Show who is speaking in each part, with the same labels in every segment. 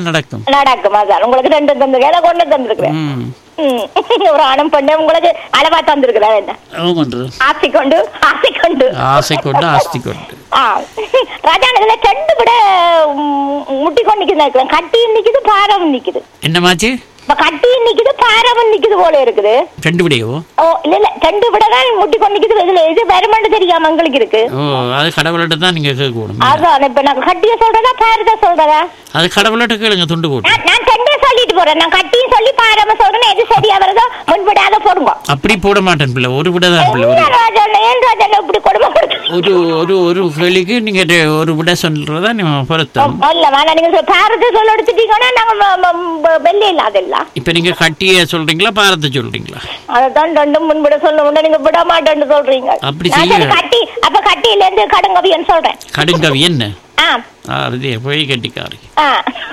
Speaker 1: நடக்கும்
Speaker 2: நடக்கும் அதான் உங்களுக்கு ரெண்டு தந்துருக்கேன் ஏதோ கொண்டு தந்திருக்கிறேன்
Speaker 1: ம்
Speaker 2: ம். ஒரு ஆணும் பெண்ணு உங்களுக்கு அளவா தந்திருக்கிறேன் என்ன
Speaker 1: ஆமாண்டு
Speaker 2: ஆசை கொண்டு ஆசை கொண்டு
Speaker 1: ஆசை கொண்டு ஆஸ்தி கொண்டு
Speaker 2: ஆ ராஜா இதுல ரெண்டு விட ம், முட்டி கொண்டு நிக்குது கட்டியும் நிக்குது பாரவும் நிக்குது
Speaker 1: என்னமாச்சு
Speaker 2: இப்ப கட்டியும் நிக்குது பாரவும் நிக்குது போல இருக்குது
Speaker 1: ரெண்டு விடையோ
Speaker 2: ஓ இல்ல இல்ல ரெண்டு விட தான் முட்டி கொண்டு நிக்குது இதுல எது வருமானு தெரியாம எங்களுக்கு இருக்கு
Speaker 1: ஓ அது கடவுள்கிட்ட தான் நீங்க கேட்கணும்
Speaker 2: அதான் இப்ப நான் கட்டிய சொல்றதா பாரத சொல்றதா
Speaker 1: அது கடவுள்கிட்ட கேளுங்க துண்டு போட்டு
Speaker 2: நான் நான் ரெண்டே சொல்லிட்டு போறேன் நான் கட்டியும் சொல்லி பாராம சொல்றேன் எது சரியா வருதோ முன்விடாத போடுங்க
Speaker 1: அப்படி போட மாட்டேன் பிள்ளை ஒரு விட தான் பிள்ளை ஒரு
Speaker 2: என்ன ராஜா ஏன் ராஜா இப்படி கொடுமை கொடுத்து
Speaker 1: ஒரு ஒரு ஒரு கேள்விக்கு நீங்க ரெ- ஒரு விட சொல்றதா நீ பொருத்தம்
Speaker 2: இல்ல வேணாம் நீங்க சொ- பாரத சொல்ல எடுத்துட்டீங்கன்னா நாங்க ம- ம- ம- வெள்ளை இல்லாதல்ல
Speaker 1: இப்ப நீங்க கட்டிய சொல்றீங்களா பாரத்தை சொல்றீங்களா
Speaker 2: அதான் ரெண்டும் முன்பிட சொல்ல உடனே நீங்க விட மாட்டேன்னு சொல்றீங்க
Speaker 1: அப்படி
Speaker 2: நான்
Speaker 1: செய்ய-
Speaker 2: சரி கட்டி அப்ப கட்டியில இருந்து கடுங்கவியன்னு சொல்றேன்
Speaker 1: கடுங்கவி என்ன
Speaker 2: ஆ
Speaker 1: அறுதிய போய் கட்டிக்காரி
Speaker 2: ஆ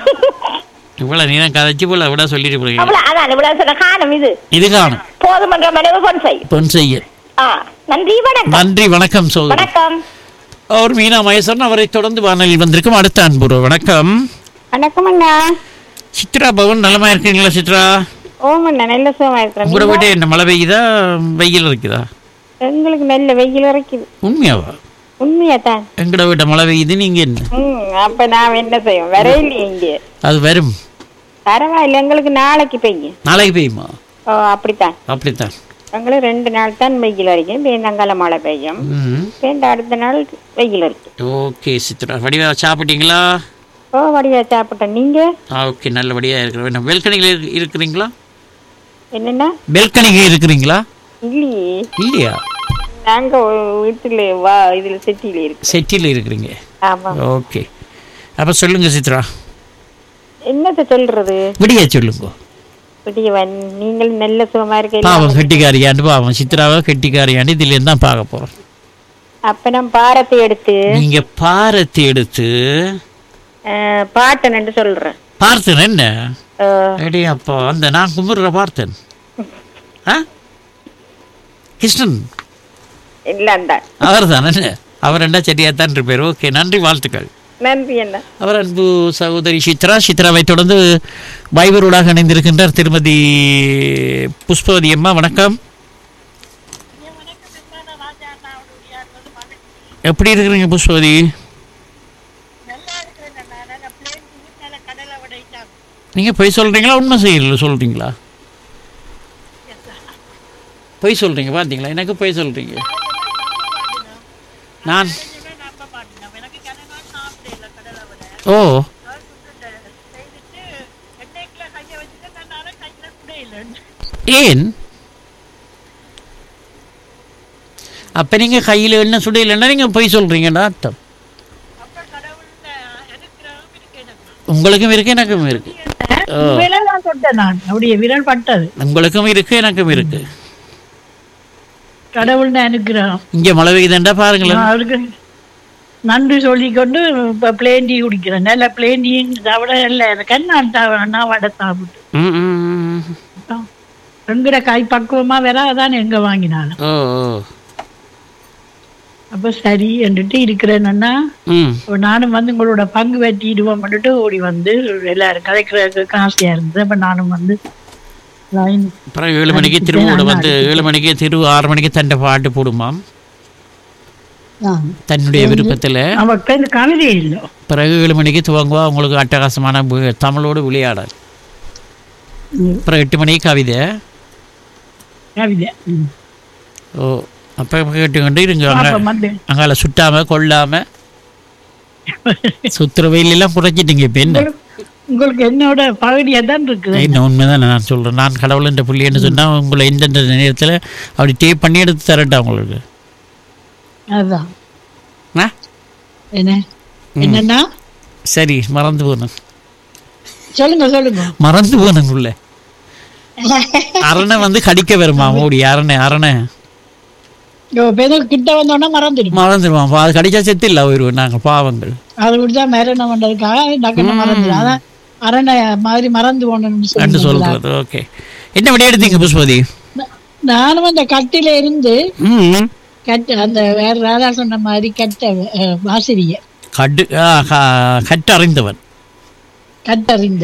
Speaker 1: இவ்வளவு நீதான் கதைச்சு போல விட சொல்லிட்டு போறீங்க
Speaker 2: அவ்வளவு அதான் இவ்வளவு சொன்ன காணும் இது
Speaker 1: இது காணும்
Speaker 2: போதுமன்ற மனைவி பொன் செய்
Speaker 1: பொன் செய்ய
Speaker 2: ஆ நன்றி வணக்கம்
Speaker 1: நன்றி வணக்கம் சோதரி
Speaker 2: வணக்கம்
Speaker 1: அவர் மீனா மகேஸ்வரன் அவரை தொடர்ந்து வானொலியில் வந்திருக்கும் அடுத்த அன்புரு வணக்கம்
Speaker 3: வணக்கம் அண்ணா
Speaker 1: சித்ரா பவன் நலமா இருக்கீங்களா சித்ரா
Speaker 3: ஓம் அண்ணா நல்ல சுகமா
Speaker 1: உங்களோட
Speaker 3: இருக்கிறேன்
Speaker 1: வீட்டு என்ன மழை பெய்யுதா வெயில் இருக்குதா
Speaker 3: எங்களுக்கு நல்ல வெயில் வரைக்குது
Speaker 1: உண்மையாவா
Speaker 3: உண்மையா தான்
Speaker 1: எங்கட வீட்டை மழை பெய்யுது நீங்க என்ன
Speaker 3: ம் அப்ப நான் என்ன செய்வோம் வரையிலையே இங்க
Speaker 1: அது வரும்
Speaker 3: பரவாயில்ல எங்களுக்கு நாளைக்கு பெய்யும்
Speaker 1: நாளைக்கு பெய்யுமா
Speaker 3: ஓ அப்படித்தான்
Speaker 1: அப்படித்தான்
Speaker 3: எங்களுக்கு ரெண்டு நாள் தான் வெயில் வரைக்கும் பேந்தங்கால மழை பெய்யும்
Speaker 1: ம்
Speaker 3: பேந்த அடுத்த நாள் வெயில் இருக்கு
Speaker 1: ஓகே சித்ரா வடிவா சாப்பிட்டீங்களா
Speaker 3: ஓ வடிவா சாப்பிட்டேன் நீங்க
Speaker 1: ஆ ஓகே நல்லபடியா இருக்கிற பெல்கனியில் இருக்கிறீங்களா
Speaker 3: என்னன்னா
Speaker 1: பெல்கனிக்கு இருக்கிறீங்களா
Speaker 3: இல்லையே
Speaker 1: இல்லையா
Speaker 3: நாங்க ஒரு வீட்டுல வா இதுல சிட்டியில இருக்கு
Speaker 1: செட்டியில் இருக்கிறீங்க
Speaker 3: ஆமா
Speaker 1: ஓகே அப்போ சொல்லுங்க சித்ரா
Speaker 3: என்னத்த சொல்றது
Speaker 1: விடிய சொல்லுங்க
Speaker 3: விடியவன் நீங்கள் நல்ல சுகமா
Speaker 1: பாவம்
Speaker 3: இருக்க
Speaker 1: கெட்டிக்காரியாண்டு பாவம் சித்ராவை கெட்டிக்காரியாண்டு இதுலேருந்து தான் பார்க்க போகிறோம்
Speaker 3: அப்ப நான் பாரத்தை எடுத்து
Speaker 1: நீங்க பாரத்தை எடுத்து
Speaker 3: அஹ், பாட்டன் என்று சொல்றேன்
Speaker 1: பார்த்தேன் என்ன
Speaker 3: அஹ்,
Speaker 1: அடே அப்பா அந்த நான் கும்பிடுற பார்த்தேன் ஆ கிருஷ்ணன்
Speaker 3: இல்லாண்டான்
Speaker 1: அவர் தான் என்ன அவர் என்ன சரியாக தான் இருப்பார் ஓகே நன்றி வாழ்த்துக்கள்
Speaker 3: நன்றி அண்ணா
Speaker 1: அவர் அன்பு சகோதரி சித்ரா சித்ராவை தொடர்ந்து வைபரோடாக இணைந்திருக்கின்றார் திருமதி புஷ்பவதி அம்மா வணக்கம் எப்படி இருக்கிறீங்க புஷ்பவதி நீங்க பொய் சொல்றீங்களா உண்மை செய்யல சொல்றீங்களா பொய் சொல்றீங்க பாத்தீங்களா எனக்கு பொய் சொல்றீங்க நான் ஓ ஏன் அப்ப நீங்க கையில என்ன சுடையிலன்னா நீங்க பொய் சொல்றீங்கன்னு அர்த்தம் உங்களுக்கும் இருக்கு எனக்கும் இருக்கு ஓ,
Speaker 4: விரல் தான் தொட்டேன் நான் அப்படியே விரல் பட்டது
Speaker 1: உங்களுக்கும் இருக்கு எனக்கும் இருக்கு
Speaker 4: கடவுள் அனுக்கிறோம்
Speaker 1: இங்க மழை பெய்யுதுண்டா பாருங்களேன்
Speaker 4: அவருக்கு நன்றி சொல்லிக்கொண்டு இப்போ பிளேன் டீ குடிக்கிறேன் நல்ல பிளேன் டீ தவிர இல்லை எனக்கு நான் தவிர நான் வடை சாப்பிட்டு
Speaker 1: ம், ம், ம்.
Speaker 4: எங்கட காய் பக்குவமா வேற அதான் எங்க வாங்கினாலும்
Speaker 1: ஓ ஓ
Speaker 4: அப்ப சரி என்றுட்டு இருக்கிறேன்னா
Speaker 1: ம்
Speaker 4: நானும் வந்து உங்களோட பங்கு வெட்டிடுவோம் பண்ணிட்டு ஓடி வந்து எல்லாரும் கதைக்கிறதுக்கு ஆசையா இருந்தது அப்ப நானும் வந்து line
Speaker 1: அப்புறம் ஏழு மணிக்கு திருவோட வந்து ஏழு மணிக்கு திரு ஆறு மணிக்கு தண்டை பாட்டு போடுமாம் தன்னுடைய விருப்பத்தில்
Speaker 4: அவக்கு இந்த கவிதை இல்லை
Speaker 1: பிறகு ஏழு மணிக்கு துவங்குவா உங்களுக்கு அட்டகாசமான வி- தமிழோடு விளையாடல் அப்புறம் எட்டு மணிக்கு கவிதை
Speaker 4: கவிதை ம்.
Speaker 1: ஓ அப்போ கேட்டுக்கொண்டு இருங்க
Speaker 4: அப்ப
Speaker 1: அங்கே
Speaker 4: வந்து
Speaker 1: அங்கால சுட்டாம கொள்ளாம சுத்துற வெயிலெல்லாம் குறைச்சிட்டீங்க இப்போ என்ன
Speaker 4: உங்களுக்கு என்னோட பகுதியா தான் இருக்குது
Speaker 1: என்ன உண்மைதான் நான் சொல்கிறேன் நான் கடவுள்ன்ற புள்ளின்னு சொன்னால் உங்களை எந்தெந்த நேரத்தில் அப்படி டேப் பண்ணி எடுத்து தரட்டா உங்களுக்கு
Speaker 4: அதுதான்
Speaker 1: ஆ
Speaker 4: என்ன என்னன்னா
Speaker 1: சரி மறந்து போனேன்
Speaker 4: சொல்லுங்க சொல்லுங்க
Speaker 1: மறந்து போனேன் உள்ள அரணை வந்து கடிக்க வருமா ஓடி அரணை அரணை
Speaker 4: இப்போ ஏதோ கிட்ட வந்தோன்னா மறந்துடும்
Speaker 1: மறந்துடுவான் பா- அது கடிச்சா செத்து இல்லை போயிடுவோம் நாங்கள் பாவங்கள்
Speaker 4: அதை விட்டுதான் மரணம் பண்றதுக்காக டக்குன்னு மறந்துடும் அதான் அரணை மாதிரி மறந்து போனோம்னு
Speaker 1: ரெண்டு
Speaker 4: சொல்லி
Speaker 1: சொல்றது ஓகே என்ன வழி எடுத்தீங்க புஷ்பதி
Speaker 4: நானும் அந்த கட்டில இருந்து
Speaker 1: ம்
Speaker 4: கட்ட அந்த வேற ராதா சொன்ன மாதிரி கட்ட அஹ், வாசிரிய
Speaker 1: கட்டு ஆ, க- கட்டறிந்தவன்
Speaker 4: கட்டறிந்து